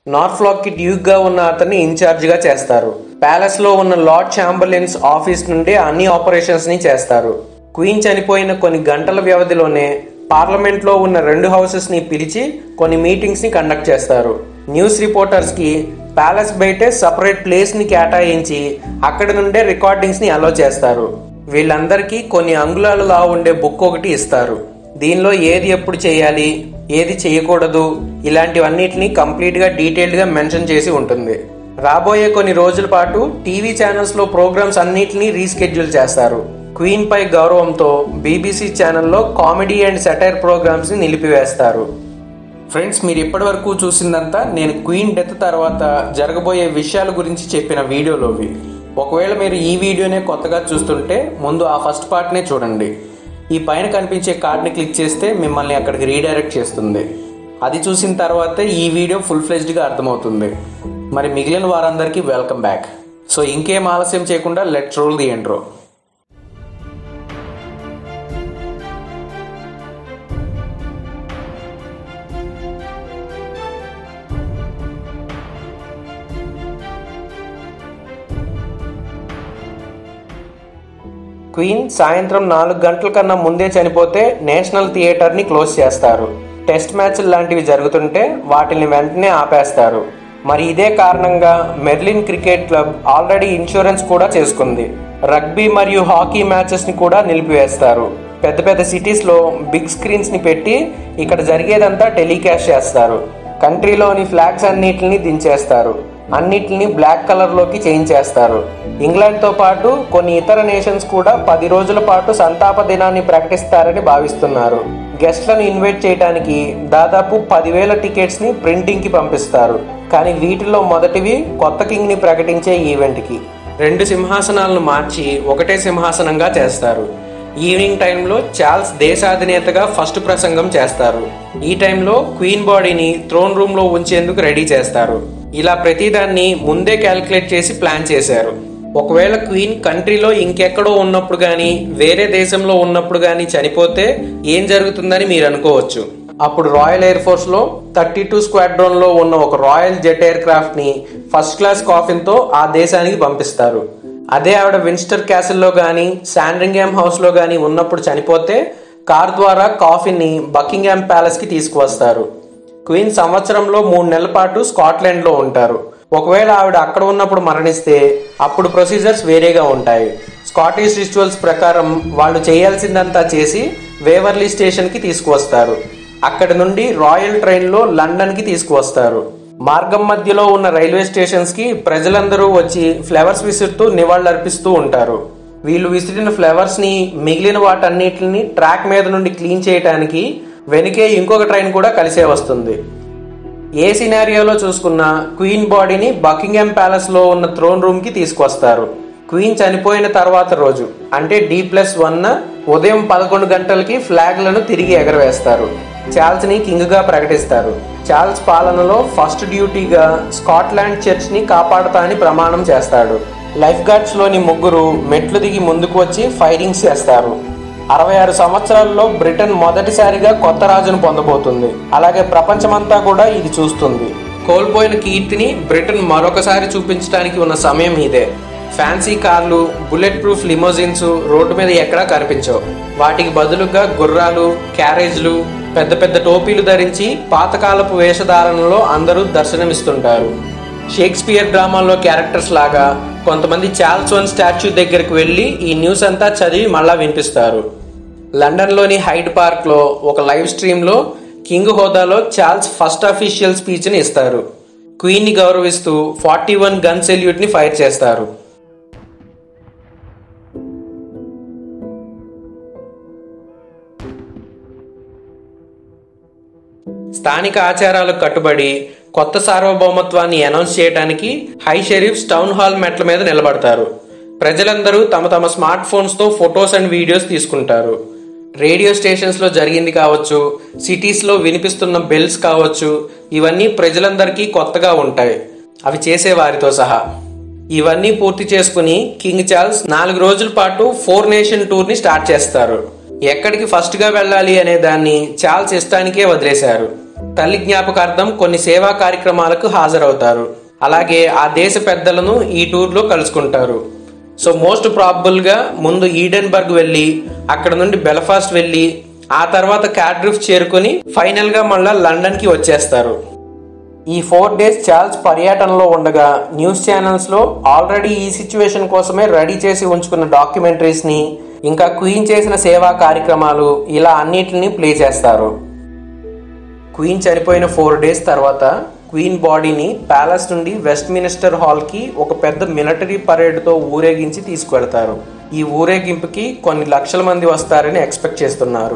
నార్ఫ్లాక్ కి డ్యూక్ గా ఉన్న అతన్ని ఇన్ఛార్జ్ గా చేస్తారు ప్యాలెస్ లో ఉన్న లార్డ్ చాంబర్లిన్స్ ఆఫీస్ నుండి అన్ని ఆపరేషన్స్ ని చేస్తారు క్వీన్ చనిపోయిన కొన్ని గంటల వ్యవధిలోనే పార్లమెంట్ లో ఉన్న రెండు హౌసెస్ ని పిలిచి కొన్ని మీటింగ్స్ ని కండక్ట్ చేస్తారు న్యూస్ రిపోర్టర్స్ కి ప్యాలెస్ బయటే సపరేట్ ప్లేస్ ని కేటాయించి అక్కడి నుండే రికార్డింగ్స్ ని అలో చేస్తారు వీళ్ళందరికీ కొన్ని అంగుళాలులా ఉండే బుక్ ఒకటి ఇస్తారు దీనిలో ఏది ఎప్పుడు చేయాలి ఏది చేయకూడదు ఇలాంటివన్నిటిని కంప్లీట్ గా డీటెయిల్డ్ గా మెన్షన్ చేసి ఉంటుంది రాబోయే కొన్ని రోజుల పాటు టీవీ ఛానల్స్ లో ప్రోగ్రామ్స్ అన్నిటిని రీస్కెడ్యూల్ చేస్తారు క్వీన్ పై గౌరవంతో బీబీసీ ఛానల్లో కామెడీ అండ్ సెటైర్ ప్రోగ్రామ్స్ ని నిలిపివేస్తారు ఫ్రెండ్స్ మీరు ఇప్పటివరకు చూసిందంతా నేను క్వీన్ డెత్ తర్వాత జరగబోయే విషయాల గురించి చెప్పిన వీడియోలోవి ఒకవేళ మీరు ఈ వీడియోనే కొత్తగా చూస్తుంటే ముందు ఆ ఫస్ట్ పార్ట్నే చూడండి ఈ పైన కనిపించే కార్డ్ని క్లిక్ చేస్తే మిమ్మల్ని అక్కడికి రీడైరెక్ట్ చేస్తుంది అది చూసిన తర్వాతే ఈ వీడియో ఫుల్ ఫ్లెజ్డ్గా అర్థమవుతుంది మరి మిగిలిన వారందరికీ వెల్కమ్ బ్యాక్ సో ఇంకేం ఆలస్యం చేయకుండా let roll the intro queen సాయంత్రం నాలుగు గంటల కన్నా ముందే చనిపోతే నేషనల్ థియేటర్ని క్లోజ్ చేస్తారు టెస్ట్ మ్యాచ్లు లాంటివి జరుగుతుంటే వాటిని వెంటనే ఆపేస్తారు మరి ఇదే కారణంగా Merlin cricket club already insurance కూడా చేసుకుంది రగ్బీ మరియు హాకీ మ్యాచెస్ని కూడా నిలిపివేస్తారు పెద్ద పెద్ద సిటీస్లో బిగ్ స్క్రీన్స్ని పెట్టి ఇక్కడ జరిగేదంతా టెలికాస్ట్ చేస్తారు కంట్రీలోని ఫ్లాగ్స్ అన్నిటిని దించేస్తారు అన్నిటిని బ్లాక్ కలర్లోకి చేంజ్ చేస్తారు ఇంగ్లాండ్తో పాటు కొన్ని ఇతర నేషన్స్ కూడా పది రోజుల పాటు సంతాప దినాన్ని ప్రకటిస్తారని భావిస్తున్నారు గెస్ట్లను ఇన్వైట్ చేయడానికి దాదాపు పదివేల టికెట్స్ని ప్రింటింగ్కి పంపిస్తారు కానీ వీటిలో మొదటివి కొత్త కింగ్ని ప్రకటించే ఈవెంట్కి రెండు సింహాసనాలను మార్చి ఒకటే సింహాసనంగా చేస్తారు ఈవినింగ్ టైంలో చార్ల్స్ దేశాధినేతగా ఫస్ట్ ప్రసంగం చేస్తారు ఈ టైంలో క్వీన్ బాడీని థ్రోన్ రూమ్ లో ఉంచేందుకు రెడీ చేస్తారు ఇలా ప్రతిదాన్ని ముందే క్యాల్కులేట్ చేసి ప్లాన్ చేశారు ఒకవేళ క్వీన్ కంట్రీలో ఇంకెక్కడో ఉన్నప్పుడు కానీ వేరే దేశంలో ఉన్నప్పుడు కానీ చనిపోతే ఏం జరుగుతుందని మీరు అనుకోవచ్చు అప్పుడు రాయల్ ఎయిర్ ఫోర్స్ లో థర్టీ టూ స్క్వాడ్రోన్ లో ఉన్న ఒక రాయల్ జెట్ ఎయిర్ క్రాఫ్ట్ ని ఫస్ట్ క్లాస్ కాఫిన్ తో ఆ దేశానికి పంపిస్తారు అదే ఆవిడ విన్స్టర్ క్యాసిల్లో కానీ శాండ్రింగ్హామ్ హౌస్లో కానీ ఉన్నప్పుడు చనిపోతే కార్ ద్వారా కాఫీని బకింగ్హామ్ ప్యాలెస్కి తీసుకువస్తారు క్వీన్ సంవత్సరంలో మూడు నెలల పాటు స్కాట్లాండ్లో ఉంటారు ఒకవేళ ఆవిడ అక్కడ ఉన్నప్పుడు మరణిస్తే అప్పుడు ప్రొసీజర్స్ వేరేగా ఉంటాయి స్కాటిష్ రిచువల్స్ ప్రకారం వాళ్ళు చేయాల్సిందంతా చేసి వేవర్లీ స్టేషన్కి తీసుకువస్తారు అక్కడి నుండి రాయల్ ట్రైన్లో లండన్కి తీసుకువస్తారు మార్గం మధ్యలో ఉన్న రైల్వే స్టేషన్స్ కి ప్రజలందరూ వచ్చి ఫ్లవర్స్ విసురుతూ నివాళులర్పిస్తూ ఉంటారు వీళ్ళు విసిరిన ఫ్లవర్స్ ని మిగిలిన వాటన్నిటిని ట్రాక్ మీద నుండి క్లీన్ చేయడానికి వెనుకే ఇంకొక ట్రైన్ కూడా కలిసే వస్తుంది ఏ సినారియోలో చూసుకున్నా క్వీన్ బాడీని బకింగ్హామ్ ప్యాలెస్ లో ఉన్న థ్రోన్ రూమ్ కి తీసుకొస్తారు క్వీన్ చనిపోయిన తర్వాత రోజు అంటే డి ప్లస్ వన్ ఉదయం పదకొండు గంటలకి ఫ్లాగ్లను తిరిగి ఎగరవేస్తారు చార్ల్స్ ని కింగ్ గా ప్రకటిస్తారు చార్ల్స్ పాలనలో ఫస్ట్ డ్యూటీగా స్కాట్లాండ్ చర్చ్ ని కాపాడుతా అని ప్రమాణం చేస్తాడు లైఫ్ గార్డ్స్ లోని ముగ్గురు మెట్లు దిగి ముందుకు వచ్చి ఫైరింగ్స్ చేస్తారు అరవై ఆరు సంవత్సరాల్లో బ్రిటన్ మొదటిసారిగా కొత్త రాజును పొందబోతుంది అలాగే ప్రపంచమంతా కూడా ఇది చూస్తుంది కోల్పోయిన కీర్తిని బ్రిటన్ మరొకసారి చూపించడానికి ఉన్న సమయం ఇదే ఫ్యాన్సీ కార్లు బుల్లెట్ ప్రూఫ్ లిమోజిన్స్ రోడ్డు మీద ఎక్కడా కనిపించవు వాటికి బదులుగా గుర్రాలు క్యారేజ్లు పెద్ద పెద్ద టోపీలు ధరించి పాతకాలపు వేషధారణలో అందరూ దర్శనమిస్తుంటారు షేక్స్పియర్ డ్రామాల్లో క్యారెక్టర్స్ లాగా కొంతమంది చార్ల్స్ వన్ స్టాచ్యూ దగ్గరికి వెళ్ళి ఈ న్యూస్ అంతా చదివి మళ్ళా వినిపిస్తారు లండన్లోని హైడ్ పార్క్లో ఒక లైవ్ స్ట్రీమ్లో కింగ్ హోదాలో చార్ల్స్ ఫస్ట్ అఫీషియల్ స్పీచ్ని ఇస్తారు క్వీన్ని గౌరవిస్తూ ఫార్టీ వన్ గన్ సెల్యూట్ని ఫైర్ చేస్తారు స్థానిక ఆచారాలకు కట్టుబడి కొత్త సార్వభౌమత్వాన్ని అనౌన్స్ చేయడానికి హై షెరీఫ్స్ టౌన్ హాల్ మెట్ల మీద నిలబడతారు ప్రజలందరూ తమ తమ స్మార్ట్ ఫోన్స్తో ఫొటోస్ అండ్ వీడియోస్ తీసుకుంటారు రేడియో స్టేషన్స్లో జరిగింది కావచ్చు సిటీస్లో వినిపిస్తున్న బెల్స్ కావచ్చు ఇవన్నీ ప్రజలందరికీ కొత్తగా ఉంటాయి అవి చేసే వారితో సహా ఇవన్నీ పూర్తి చేసుకుని కింగ్ చార్ల్స్ నాలుగు రోజుల పాటు ఫోర్ నేషన్ టూర్ని స్టార్ట్ చేస్తారు ఎక్కడికి ఫస్ట్గా వెళ్ళాలి అనే దాన్ని చార్ల్స్ ఇష్టానికే వదిలేశారు తల్లి జ్ఞాపకార్థం కొన్ని సేవా కార్యక్రమాలకు హాజరవుతారు అలాగే ఆ దేశ పెద్దలను ఈ టూర్లో కలుసుకుంటారు సో మోస్ట్ ప్రాబబుల్గా ముందు ఈడెన్బర్గ్ వెళ్ళి అక్కడ నుండి బెలఫాస్ట్ వెళ్ళి ఆ తర్వాత క్యాడ్రిఫ్ చేరుకొని ఫైనల్గా మళ్ళా లండన్కి వచ్చేస్తారు ఈ ఫోర్ డేస్ చార్ల్స్ పర్యటనలో ఉండగా న్యూస్ ఛానల్స్లో ఆల్రెడీ ఈ సిచ్యువేషన్ కోసమే రెడీ చేసి ఉంచుకున్న డాక్యుమెంటరీస్ని ఇంకా క్వీన్ చేసిన సేవా కార్యక్రమాలు ఇలా అన్నిటిని ప్లే చేస్తారు క్వీన్ చనిపోయిన ఫోర్ డేస్ తర్వాత క్వీన్ బాడీని ప్యాలెస్ నుండి వెస్ట్ మినిస్టర్ హాల్కి ఒక పెద్ద మిలిటరీ పరేడ్తో ఊరేగించి తీసుకువెళ్తారు ఈ ఊరేగింపుకి కొన్ని లక్షల మంది వస్తారని ఎక్స్పెక్ట్ చేస్తున్నారు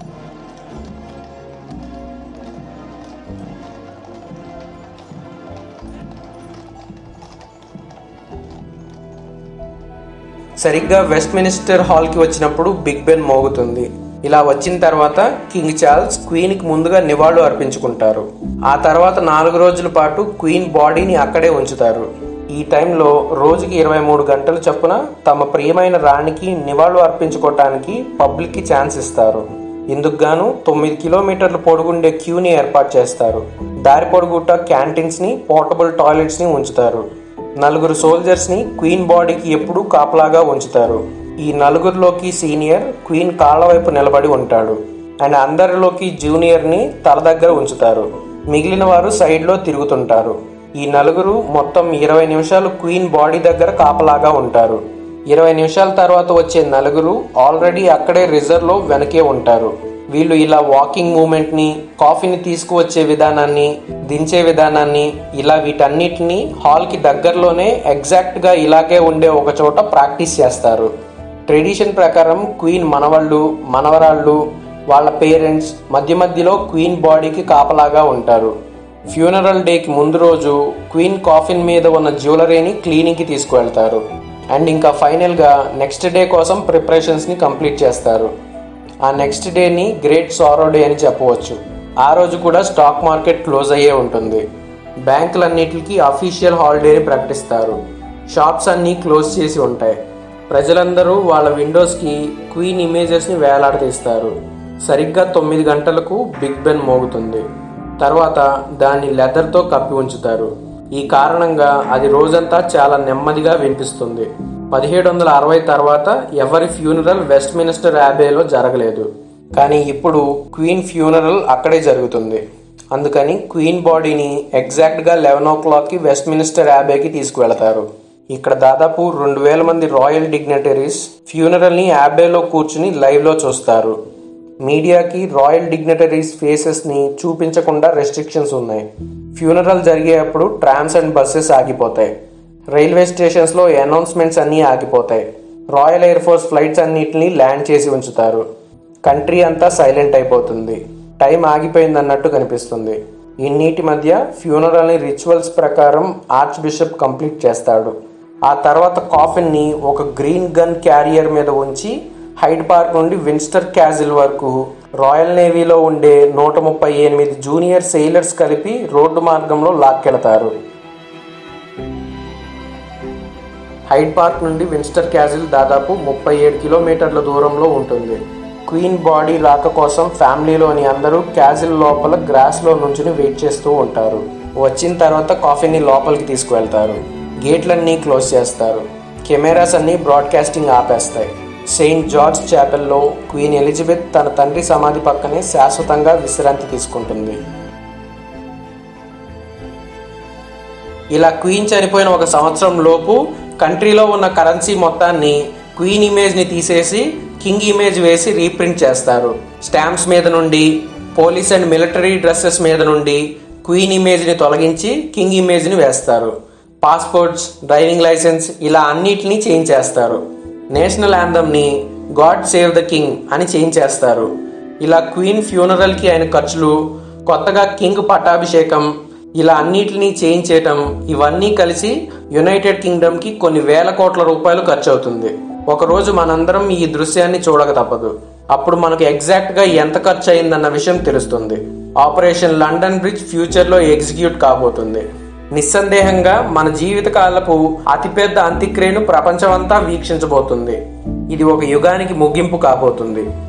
సరిగ్గా వెస్ట్ మినిస్టర్ హాల్కి వచ్చినప్పుడు బిగ్ బెన్ మోగుతుంది ఇలా వచ్చిన తర్వాత కింగ్ చార్ల్స్ క్వీన్కి ముందుగా నివాళులు అర్పించుకుంటారు ఆ తర్వాత నాలుగు రోజుల పాటు క్వీన్ బాడీని అక్కడే ఉంచుతారు ఈ టైంలో రోజుకి ఇరవై మూడు గంటల చొప్పున తమ ప్రియమైన రాణికి నివాళులు అర్పించుకోవటానికి పబ్లిక్కి ఛాన్స్ ఇస్తారు ఇందుకు గాను తొమ్మిది కిలోమీటర్ల పొడుగుండే క్యూని ఏర్పాటు చేస్తారు దారి పొడుగుట క్యాంటీన్స్ని పోర్టబుల్ టాయిలెట్స్ని ఉంచుతారు నలుగురు సోల్జర్స్ని క్వీన్ బాడీకి ఎప్పుడూ కాపలాగా ఉంచుతారు ఈ నలుగురిలోకి సీనియర్ క్వీన్ కాళ్ళ వైపు నిలబడి ఉంటాడు అండ్ అందరిలోకి జూనియర్ని తల దగ్గర ఉంచుతారు మిగిలిన వారు సైడ్లో తిరుగుతుంటారు ఈ నలుగురు మొత్తం ఇరవై నిమిషాలు క్వీన్ బాడీ దగ్గర కాపలాగా ఉంటారు ఇరవై నిమిషాల తర్వాత వచ్చే నలుగురు ఆల్రెడీ అక్కడే రిజర్వ్లో వెనకే ఉంటారు వీళ్ళు ఇలా వాకింగ్ మూమెంట్ని కాఫీని తీసుకువచ్చే విధానాన్ని దించే విధానాన్ని ఇలా వీటన్నిటిని హాల్కి దగ్గరలోనే ఎగ్జాక్ట్గా ఇలాగే ఉండే ఒక చోట ప్రాక్టీస్ చేస్తారు ట్రెడిషన్ ప్రకారం క్వీన్ మనవళ్ళు మనవరాళ్ళు వాళ్ళ పేరెంట్స్ మధ్య మధ్యలో క్వీన్ బాడీకి కాపలాగా ఉంటారు ఫ్యూనరల్ డేకి ముందు రోజు క్వీన్ కాఫిన్ మీద ఉన్న జ్యువెలరీని క్లీనింగ్కి తీసుకువెళ్తారు అండ్ ఇంకా ఫైనల్గా నెక్స్ట్ డే కోసం ప్రిపరేషన్స్ని కంప్లీట్ చేస్తారు ఆ నెక్స్ట్ డేని గ్రేట్ సారో డే అని చెప్పవచ్చు ఆ రోజు కూడా స్టాక్ మార్కెట్ క్లోజ్ అయ్యే ఉంటుంది బ్యాంకులన్నిటికీ అఫీషియల్ హాలిడేని ప్రకటిస్తారు షాప్స్ అన్నీ క్లోజ్ చేసి ఉంటాయి ప్రజలందరూ వాళ్ళ విండోస్కి క్వీన్ ఇమేజెస్ని వేలాడదీస్తారు సరిగ్గా తొమ్మిది గంటలకు బిగ్ బెన్ మోగుతుంది తర్వాత దాన్ని లెదర్తో కప్పి ఉంచుతారు ఈ కారణంగా అది రోజంతా చాలా నెమ్మదిగా వినిపిస్తుంది పదిహేడు వందల అరవై తర్వాత ఎవరి ఫ్యూనరల్ వెస్ట్ మినిస్టర్ యాబేలో జరగలేదు కానీ ఇప్పుడు క్వీన్ ఫ్యూనరల్ అక్కడే జరుగుతుంది అందుకని క్వీన్ బాడీని ఎగ్జాక్ట్గా లెవెన్ ఓ క్లాక్కి వెస్ట్ మినిస్టర్ యాబేకి తీసుకువెళతారు ఇక్కడ దాదాపు రెండు వేల మంది రాయల్ డిగ్నటరీస్ ఫ్యూనరల్ని యాబేలో కూర్చుని లైవ్లో చూస్తారు మీడియాకి రాయల్ డిగ్నటరీస్ ఫేసెస్ని చూపించకుండా రెస్ట్రిక్షన్స్ ఉన్నాయి ఫ్యూనరల్ జరిగేటప్పుడు ట్రామ్స్ అండ్ బస్సెస్ ఆగిపోతాయి రైల్వే స్టేషన్స్లో అనౌన్స్మెంట్స్ అన్నీ ఆగిపోతాయి రాయల్ ఎయిర్ ఫోర్స్ ఫ్లైట్స్ అన్నిటిని ల్యాండ్ చేసి ఉంచుతారు కంట్రీ అంతా సైలెంట్ అయిపోతుంది టైం ఆగిపోయింది అన్నట్టు కనిపిస్తుంది ఇన్నిటి మధ్య ఫ్యూనరల్ని రిచువల్స్ ప్రకారం ఆర్చ్ బిషప్ కంప్లీట్ చేస్తాడు ఆ తర్వాత కాఫిన్ని ఒక గ్రీన్ గన్ క్యారియర్ మీద ఉంచి హైడ్ పార్క్ నుండి విన్స్టర్ క్యాజిల్ వరకు రాయల్ నేవీలో ఉండే నూట ముప్పై ఎనిమిది జూనియర్ సెయిలర్స్ కలిపి రోడ్డు మార్గంలో లాక్కెళతారు హైడ్ పార్క్ నుండి విన్స్టర్ క్యాజిల్ దాదాపు ముప్పై ఏడు కిలోమీటర్ల దూరంలో ఉంటుంది క్వీన్ బాడీ రాక కోసం ఫ్యామిలీలోని అందరూ క్యాజిల్ లోపల గ్రాస్లో నుంచుని వెయిట్ చేస్తూ ఉంటారు వచ్చిన తర్వాత కాఫీని లోపలికి తీసుకువెళ్తారు గేట్లన్నీ క్లోజ్ చేస్తారు కెమెరాస్ అన్నీ బ్రాడ్కాస్టింగ్ ఆపేస్తాయి సెయింట్ జార్జ్ చాపెల్లో క్వీన్ ఎలిజబెత్ తన తండ్రి సమాధి పక్కనే శాశ్వతంగా విశ్రాంతి తీసుకుంటుంది ఇలా క్వీన్ చనిపోయిన ఒక సంవత్సరం లోపు కంట్రీలో ఉన్న కరెన్సీ మొత్తాన్ని క్వీన్ ఇమేజ్ని తీసేసి కింగ్ ఇమేజ్ వేసి రీప్రింట్ చేస్తారు స్టాంప్స్ మీద నుండి పోలీస్ అండ్ మిలిటరీ డ్రెస్సెస్ మీద నుండి క్వీన్ ఇమేజ్ని తొలగించి కింగ్ ఇమేజ్ని వేస్తారు పాస్పోర్ట్స్ డ్రైవింగ్ లైసెన్స్ ఇలా అన్నిటినీ చేంజ్ చేస్తారు నేషనల్ యాంథమ్ని గాడ్ సేవ్ ద కింగ్ అని చేంజ్ చేస్తారు ఇలా క్వీన్ ఫ్యూనరల్కి అయిన ఖర్చులు కొత్తగా కింగ్ పట్టాభిషేకం ఇలా అన్నిటినీ చేంజ్ చేయటం ఇవన్నీ కలిసి యునైటెడ్ కింగ్డమ్కి కొన్ని వేల కోట్ల రూపాయలు ఖర్చు అవుతుంది ఒకరోజు మనందరం ఈ దృశ్యాన్ని చూడక తప్పదు అప్పుడు మనకు ఎగ్జాక్ట్గా ఎంత ఖర్చు అయిందన్న విషయం తెలుస్తుంది ఆపరేషన్ లండన్ బ్రిడ్జ్ ఫ్యూచర్లో ఎగ్జిక్యూట్ కాబోతుంది నిస్సందేహంగా మన జీవితకాలపు అతిపెద్ద అంత్యక్రియను ప్రపంచమంతా వీక్షించబోతుంది ఇది ఒక యుగానికి ముగింపు కాబోతుంది